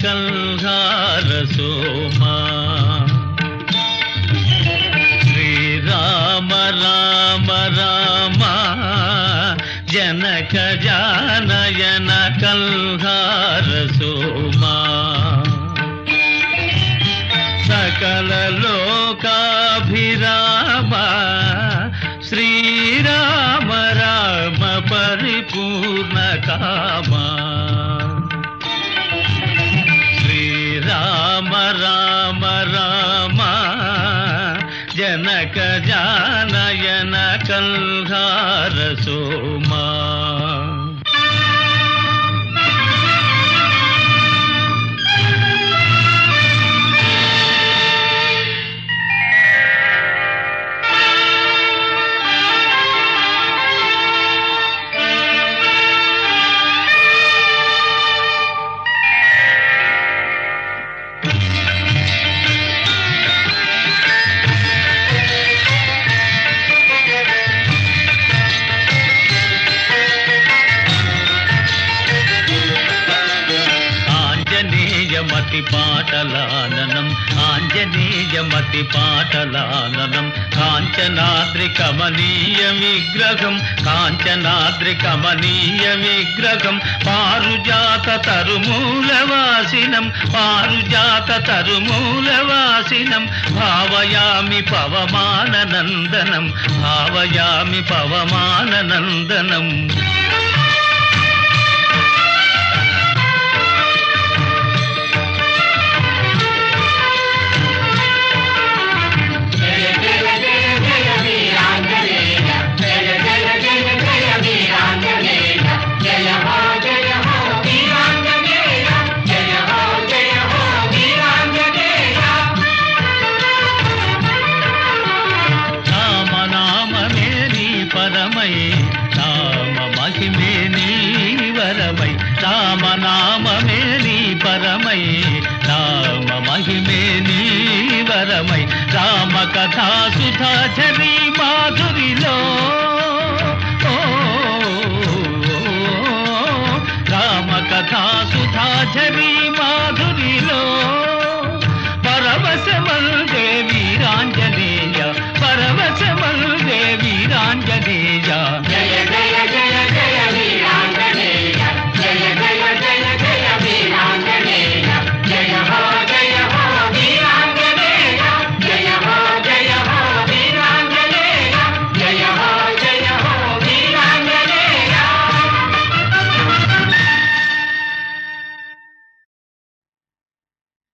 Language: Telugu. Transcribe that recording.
కల్హార సోమా శ్రీరామ రామ రామ జనక జానయన కల్హార సోమా సకల లోకాభిరామ శ్రీరామ రామ పరిపూర్ణ కామా శ్రీరామ రామ రామ జనక జానయన కల్హార సోమా ఆంజనేయమతి పాటలాననం ఆంజనేయమతి పాటలాననం కాంచనాద్రి కమనీయ విగ్రహం కాంచనాద్రి కమనీయ విగ్రహం పారుజాత తరుమూలవాసినం పారుజాత తరుమూలవాసినం భావయామి పవమాననందనం భావయామి పవమాననందనం జయ జయ జయ జయ వీరాంజనేయ జయ జయ జయ జయ వీరాంజనేయ జయ హో జయ హో వీరాంజనేయ జయ హో జయ హో వీరాంజనేయ రామ నామమే నీ పరమై రామ మహిమే నీ వరమై రామ నామమే నీ పరమై రామ మహిమే నీ వరమై రామ కథా సుధా చరి మాధురిలో ఓ, రామ కథా సుధా చరి మాధురి